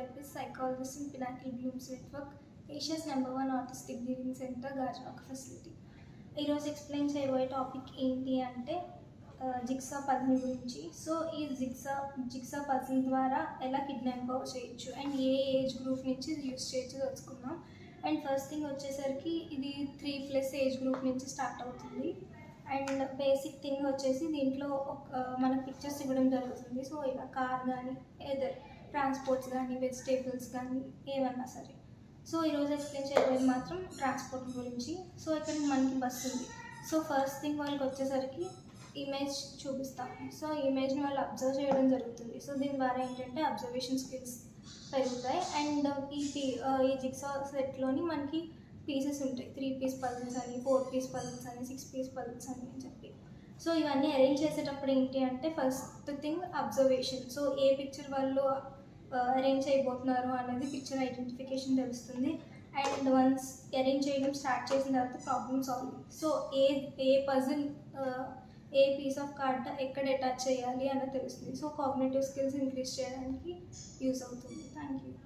therapist, psychologist in Pinnacle Blooms Network, Asia's number one autistic living center, Gajuwaka facility ఈరోజు explain చేయబోయే topic ఏంటి అంటే jigsaw puzzle గురించి so ఈ జిక్సా జిక్సా పజిల్ ద్వారా ఎలా కిడ్నాప్ చేయొచ్చు అండ్ ఏ ఏజ్ గ్రూప్ నుంచి యూస్ చేయొచ్చు తెలుసుకుందాం అండ్ ఫస్ట్ థింగ్ వచ్చేసరికి ఇది త్రీ ప్లస్ ఏజ్ గ్రూప్ నుంచి స్టార్ట్ అవుతుంది అండ్ బేసిక్ థింగ్ వచ్చేసి దీంట్లో ఒక మనకు పిక్చర్స్ ఇవ్వడం జరుగుతుంది సో ఇలా కార్ కానీ ఏదర్ ట్రాన్స్పోర్ట్స్ కానీ వెజిటేబుల్స్ కానీ ఏమన్నా సరే సో ఈరోజు ఎక్స్ప్లెయిన్ చేయబోయేది మాత్రం ట్రాన్స్పోర్ట్ గురించి సో ఇక్కడ మనకి బస్సు ఉంది సో ఫస్ట్ థింగ్ వాళ్ళకి వచ్చేసరికి ఇమేజ్ చూపిస్తాం సో ఇమేజ్ని వాళ్ళు అబ్జర్వ్ చేయడం జరుగుతుంది సో దీని ద్వారా ఏంటంటే అబ్జర్వేషన్ స్కిల్స్ పెరుగుతాయి అండ్ ఈ పీ ఈ జిక్సా సెట్లోని మనకి పీసెస్ ఉంటాయి త్రీ పీస్ పజిల్స్ అని ఫోర్ పీస్ పజిల్స్ అని సిక్స్ పీస్ పజిల్స్ అని అని చెప్పి సో ఇవన్నీ అరేంజ్ చేసేటప్పుడు ఏంటి అంటే first thing observation so a picture వాళ్ళు అరేంజ్ చేయబోతున్నారు అనేది పిక్చర్ ఐడెంటిఫికేషన్ తెలుస్తుంది అండ్ వన్స్ అరేంజ్ చేయడం స్టార్ట్ చేసిన తర్వాత problem solving so a a puzzle a piece of card ఎక్కడ అటాచ్ చేయాలి అన్నది తెలుస్తుంది సో కాగ్నేటివ్ స్కిల్స్ ఇంక్రీజ్ చేయడానికి యూస్ అవుతుంది థ్యాంక్ యూ